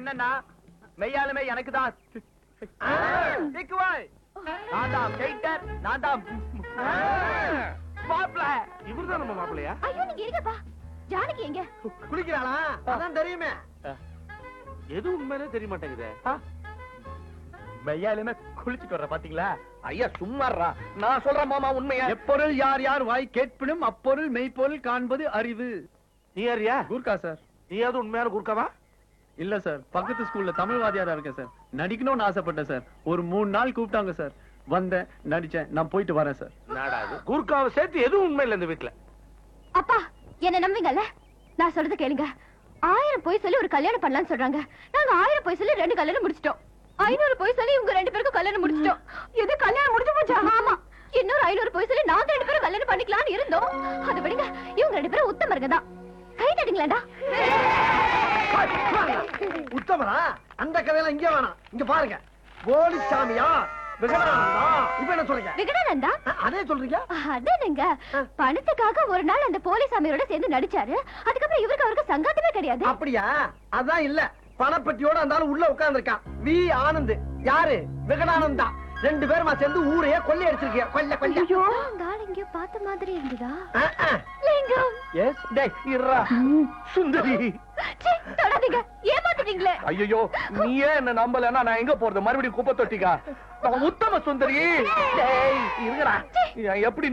என்னன்னா மெய்யாலுமே எனக்கு தான் திக்குவாய் நான் தான் பெயிண்டர் நான் தான் மாப்பிள இவர்தான் நம்ம மாப்பிள்ளையா ஐயோ நீங்க இருங்கப்பா ஜானகி எங்க குளிக்கிறாளா அதான் தெரியுமே எது உண்மையிலே தெரிய மாட்டேங்குதே மெய்யாலுமே குளிச்சுட்டு வர்ற பாத்தீங்களா ஐயா சும்மாறா நான் சொல்றேன் மாமா உண்மையா எப்பொருள் யார் யார் வாய் கேட்பினும் அப்பொருள் மெய்ப்பொருள் காண்பது அறிவு நீ யாரியா கூர்க்கா சார் நீயாவது உண்மையான குறுக்காவா இல்ல சார் பக்கத்து ஸ்கூல்ல தமிழ் வாத்தியாரா இருக்கேன் சார் நடிக்கணும்னு ஆசைப்பட்டேன் சார் ஒரு மூணு நாள் கூப்பிட்டாங்க சார் வந்தேன் நடிச்சேன் நான் போயிட்டு வரேன் சார் நாடாது குறுக்காவை சேர்த்து எதுவும் உண்மை இல்ல இந்த வீட்டுல அப்பா என்ன நம்புவீங்கல்ல நான் சொல்றது கேளுங்க ஆயிரம் போய் சொல்லி ஒரு கல்யாணம் பண்ணலாம்னு சொல்றாங்க நாங்க ஆயிரம் போய் சொல்லி ரெண்டு கல்யாணம் முடிச்சிட்டோம் ஐநூறு போய் சொல்லி இவங்க ரெண்டு பேருக்கும் கல்யாணம் முடிச்சிட்டோம் எது கல்யாணம் முடிஞ்சு போச்சா ஆமா இன்னொரு ஐநூறு போய் சொல்லி நாங்க ரெண்டு பேரும் கல்யாணம் பண்ணிக்கலாம்னு இருந்தோம் அதை விடுங்க இவங்க ரெண்டு பேரும் உத்தமருங்க தான் கை தட்டுங்களேண்டா உத்தமரா அந்த கதையெல்லாம் இங்க வேணாம் இங்க பாருங்க போலிசாமியா விகடானந்தா இப்ப என்ன சொல்றீங்க விகடானந்தா அஹ், அதே சொல்றீங்க அதானுங்க பணத்துக்காக ஒரு நாள் அந்த போலீஸ் அமையரோட சேர்ந்து நடிச்சாரு அதுக்கப்புறம் இவருக்கு அவருக்கு சங்காத்தமே கிடையாது அப்படியா அதான் இல்ல பணப்பட்டியோட அந்த ஆளு உள்ள உட்கார்ந்திருக்கான் வி ஆனந்த் யாரு விகடானந்தா ரெண்டு பேருமா சேர்ந்து ஊரையே கொள்ளை அடிச்சிருக்கீங்க கொல்ல கொல்ல ஐயோ அந்த ஆள் எங்கேயோ பார்த்த மாதிரி இருந்ததா அஹ், அஹ். லிங்கம் எஸ் டேய் இருடா சுந்தரி சீ, தொடாதீங்க ஏமாத்துறீங்களே ஐயோ நீயே என்ன நம்பலன்னா நான் எங்க போறது மறுபடியும் குப்பை தொட்டிக்கா நான் உத்தம சுந்தரி டேய் இருங்கடா எப்படி